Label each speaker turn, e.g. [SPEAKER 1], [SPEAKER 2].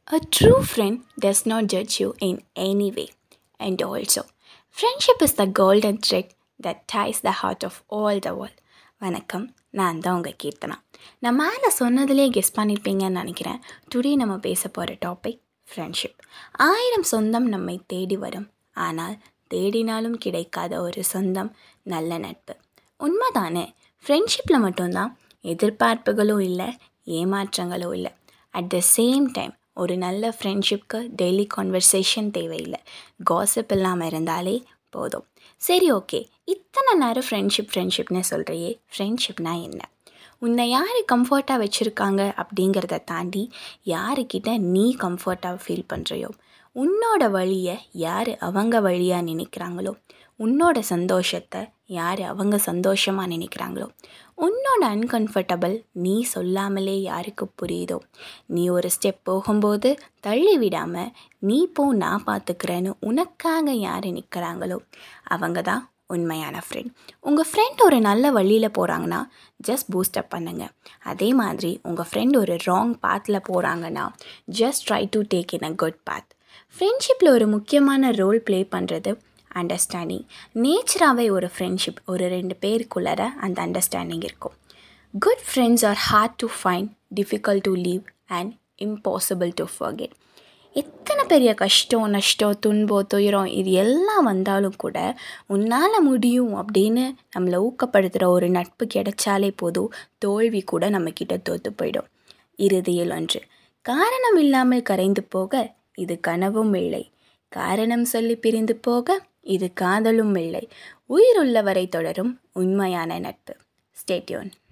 [SPEAKER 1] A true friend does not judge you in any way. And also, friendship is the golden thread that ties the heart of all the world. வணக்கம் நான் தான் உங்கள் கீர்த்தனா நான் மேலே சொன்னதுலேயே guess பண்ணியிருப்பீங்கன்னு நினைக்கிறேன் today நம்ம பேச போகிற டாபிக் ஃப்ரெண்ட்ஷிப் ஆயிரம் சொந்தம் நம்மை தேடி வரும் ஆனால் தேடினாலும் கிடைக்காத ஒரு சொந்தம் நல்ல நட்பு உண்மைதானே ஃப்ரெண்ட்ஷிப்பில் மட்டும்தான் எதிர்பார்ப்புகளும் இல்லை ஏமாற்றங்களும் இல்லை அட் த சேம் டைம் ஒரு நல்ல ஃப்ரெண்ட்ஷிப்க்கு டெய்லி கான்வர்சேஷன் தேவையில்லை காசிப் இல்லாமல் இருந்தாலே போதும் சரி ஓகே இத்தனை நேரம் ஃப்ரெண்ட்ஷிப் ஃப்ரெண்ட்ஷிப்னு சொல்கிறியே ஃப்ரெண்ட்ஷிப்னா என்ன உன்னை யார் கம்ஃபர்ட்டாக வச்சுருக்காங்க அப்படிங்கிறத தாண்டி யாருக்கிட்ட நீ கம்ஃபர்ட்டாக ஃபீல் பண்ணுறியோ உன்னோட வழியை யார் அவங்க வழியாக நினைக்கிறாங்களோ உன்னோட சந்தோஷத்தை யார் அவங்க சந்தோஷமாக நினைக்கிறாங்களோ உன்னோட அன்கம்ஃபர்டபுள் நீ சொல்லாமலே யாருக்கு புரியுதோ நீ ஒரு ஸ்டெப் போகும்போது தள்ளி விடாமல் நீ போ நான் பார்த்துக்கிறேன்னு உனக்காக யார் நிற்கிறாங்களோ அவங்க தான் உண்மையான ஃப்ரெண்ட் உங்கள் ஃப்ரெண்ட் ஒரு நல்ல வழியில் போகிறாங்கன்னா ஜஸ்ட் பூஸ்டப் பண்ணுங்கள் அதே மாதிரி உங்கள் ஃப்ரெண்ட் ஒரு ராங் பாத்தில் போகிறாங்கன்னா just try to take in a good path ஃப்ரெண்ட்ஷிப்பில் ஒரு முக்கியமான ரோல் ப்ளே பண்ணுறது அண்டர்ஸ்டாண்டிங் நேச்சராகவே ஒரு ஃப்ரெண்ட்ஷிப் ஒரு ரெண்டு பேருக்குள்ளார அந்த அண்டர்ஸ்டாண்டிங் இருக்கும் good friends are hard to find difficult to leave and impossible to forget எத்தனை பெரிய கஷ்டம் நஷ்டம் துன்பம் துயரம் இது எல்லாம் வந்தாலும் கூட உன்னால் முடியும் அப்படின்னு நம்மளை ஊக்கப்படுத்துகிற ஒரு நட்பு கிடைச்சாலே போதும் தோல்வி கூட நம்மக்கிட்ட தோற்று போயிடும் இறுதியில் ஒன்று காரணம் இல்லாமல் கரைந்து போக இது கனவும் இல்லை காரணம் சொல்லி பிரிந்து போக இது காதலும் இல்லை உயிருள்ளவரை தொடரும் உண்மையான நட்பு ஸ்டேட்யூன்